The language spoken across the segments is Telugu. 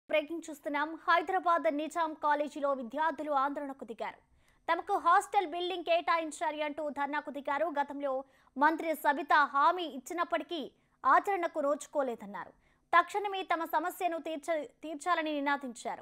బ్రేకింగ్ చూస్తున్నాం హైదరాబాద్ నిజాం కాలేజీలో విద్యార్థులు ఆందోళనకు దిగారు తమకు హాస్టల్ బిల్డింగ్ కేటాయించాలి అంటూ ధర్నాకు దిగారు గతంలో మంత్రి సబితా హామీ ఇచ్చినప్పటికీ ఆచరణకు నోచుకోలేదన్నారు తక్షణమే తమ సమస్యను తీర్చ తీర్చాలని నినాదించారు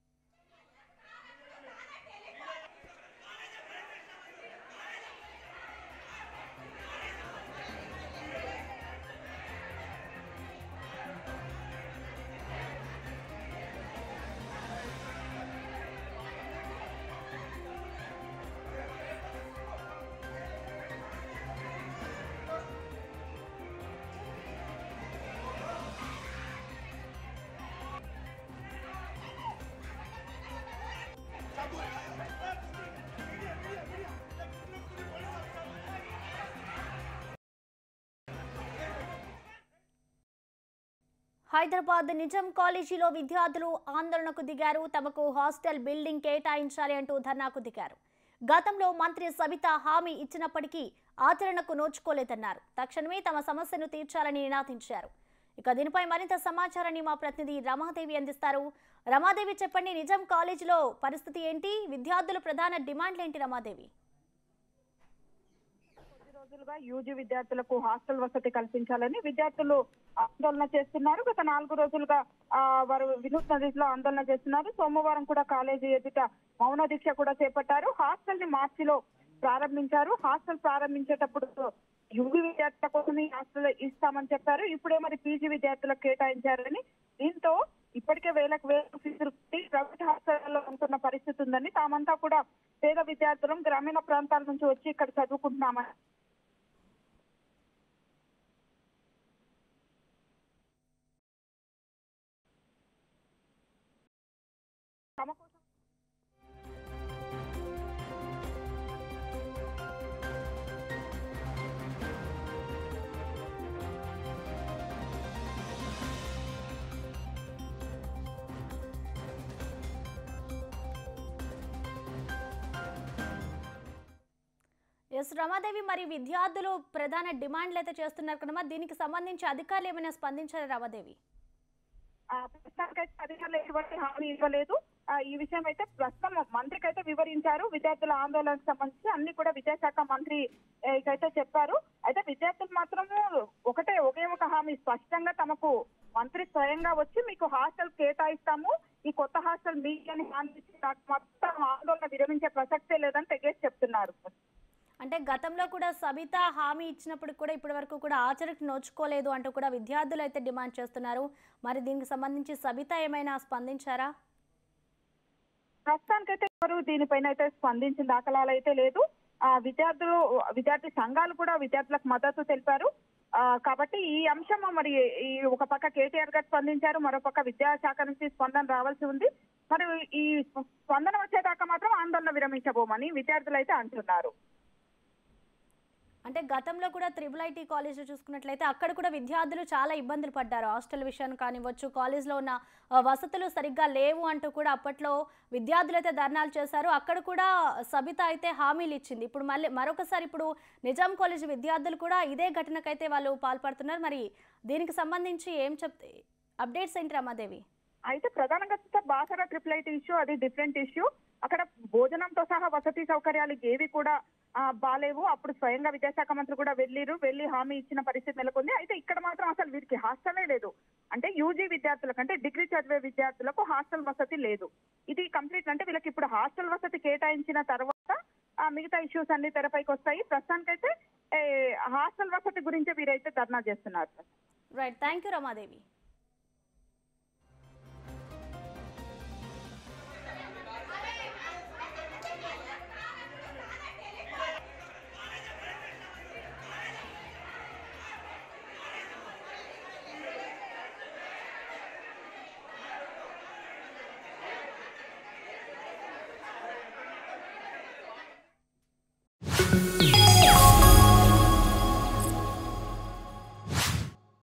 హైదరాబాద్ నిజాం కాలేజీలో విద్యార్థులు ఆందోళనకు దిగారు తమకు హాస్టల్ బిల్డింగ్ కేటాయించాలి అంటూ ధర్నాకు దిగారు గతంలో మంత్రి సబిత హామీ ఇచ్చినప్పటికీ ఆచరణకు నోచుకోలేదన్నారు తక్షణమే తమ సమస్యను తీర్చాలని నినాదించారు ఇక దీనిపై మరింత సమాచారాన్ని మా ప్రతినిధి రమాదేవి అందిస్తారు రమాదేవి చెప్పండి నిజాం కాలేజీలో పరిస్థితి ఏంటి విద్యార్థుల ప్రధాన డిమాండ్లు ఏంటి రమాదేవి కొద్ది రోజులుగా యూజీ విద్యార్థులకు హాస్టల్ వసతి కల్పించాలని విద్యార్థులు ఆందోళన చేస్తున్నారు గత నాలుగు రోజులుగా ఆ, వారు వినూత్న రీతిలో ఆందోళన చేస్తున్నారు సోమవారం కూడా కాలేజీ ఎదుట మౌన దీక్ష కూడా చేపట్టారు హాస్టల్ ని మార్చిలో ప్రారంభించారు హాస్టల్ ప్రారంభించేటప్పుడు యూజీ విద్యార్థుల కోసం ఈ హాస్టల్ ఇస్తామని చెప్పారు ఇప్పుడే మరి పీజీ విద్యార్థులకు కేటాయించారని దీంతో ఇప్పటికే వేలకు వేలకు ఫీజులు కట్టి ప్రైవేట్ హాస్టల్లో ఉంటున్న పరిస్థితి ఉందని తామంతా కూడా పేద విద్యార్థులం గ్రామీణ ప్రాంతాల నుంచి వచ్చి ఇక్కడ చదువుకుంటున్నామని తమ కోసం ఎస్ రమాదేవి మరి విద్యార్థులు ప్రధాన డిమాండ్లు అయితే చేస్తున్నారు కదమ్మా దీనికి సంబంధించి అధికారులు ఏమైనా స్పందించారా రమాదేవి ఆ ప్రస్తుతానికైతే అధికారులు ఎటువంటి హామీ ఇవ్వలేదు ఆ, ఈ విషయం అయితే ప్రస్తుతం మంత్రికి అయితే వివరించారు విద్యార్థుల ఆందోళనకు సంబంధించి అన్ని కూడా విద్యాశాఖ మంత్రి ఏ, అయితే చెప్పారు అయితే విద్యార్థులు మాత్రము ఒకటే ఒకే ఒక హామీ స్పష్టంగా తమకు మంత్రి స్వయంగా వచ్చి మీకు హాస్టల్ కేటాయిస్తాము ఈ కొత్త హాస్టల్ మీ అని హామీ ఇచ్చి నాకు మొత్తం ఆందోళన విరమించే ప్రసక్తే లేదని తెగేసి చెప్తున్నారు అంటే గతంలో కూడా సబిత హామీ ఇచ్చినప్పుడు కూడా ఇప్పటి వరకు కూడా ఆచరణకు నోచుకోలేదు అంటూ కూడా విద్యార్థులు అయితే డిమాండ్ చేస్తున్నారు మరి దీనికి సంబంధించి సబిత ఏమైనా స్పందించారా ప్రస్తుతానికైతే ఎవరు దీనిపైన అయితే స్పందించిన దాఖలాలు అయితే లేదు ఆ విద్యార్థులు విద్యార్థి సంఘాలు కూడా విద్యార్థులకు మద్దతు తెలిపారు ఆ, కాబట్టి ఈ అంశం మరి ఈ ఒక పక్క కేటీఆర్ గారు స్పందించారు మరో పక్క విద్యాశాఖ నుంచి స్పందన రావాల్సి ఉంది మరి ఈ స్పందన వచ్చేదాకా మాత్రం ఆందోళన విరమించబోమని విద్యార్థులు అయితే అంటున్నారు అంటే గతంలో కూడా త్రిబుల్ ఐటీ కాలేజ్లో చూసుకున్నట్లయితే అక్కడ కూడా విద్యార్థులు చాలా ఇబ్బందులు పడ్డారు హాస్టల్ విషయాన్ని కానివ్వచ్చు కాలేజ్లో ఉన్న ఆ, వసతులు సరిగ్గా లేవు అంటూ కూడా అప్పట్లో విద్యార్థులు అయితే ధర్నాలు చేశారు అక్కడ కూడా సబిత అయితే హామీలు ఇచ్చింది ఇప్పుడు మళ్ళీ మరొకసారి ఇప్పుడు నిజాం కాలేజ్ విద్యార్థులు కూడా ఇదే ఘటనకైతే వాళ్ళు పాల్పడుతున్నారు మరి దీనికి సంబంధించి ఏం చెప్తే అప్డేట్స్ ఏంటి రమాదేవి అయితే ప్రధానంగా చూస్తే బాసర ట్రిపుల్ ఐటీ ఇష్యూ అది డిఫరెంట్ ఇష్యూ అక్కడ భోజనంతో సహా వసతి సౌకర్యాలు ఏవి కూడా ఆ, బాలేవు అప్పుడు స్వయంగా విద్యాశాఖ మంత్రి కూడా వెళ్ళిరు వెళ్ళి హామీ ఇచ్చిన పరిస్థితి నెలకొంది అయితే ఇక్కడ మాత్రం అసలు వీరికి హాస్టలే లేదు అంటే యూజీ విద్యార్థులకు అంటే డిగ్రీ చదివే విద్యార్థులకు హాస్టల్ వసతి లేదు ఇది కంప్లీట్ అంటే వీళ్ళకి ఇప్పుడు హాస్టల్ వసతి కేటాయించిన తర్వాత ఆ మిగతా ఇష్యూస్ అన్ని తెరపైకి వస్తాయి ప్రస్తుతానికైతే ఏ, హాస్టల్ వసతి గురించి వీరైతే ధర్నా చేస్తున్నారు రైట్ థ్యాంక్ యూ రమాదేవి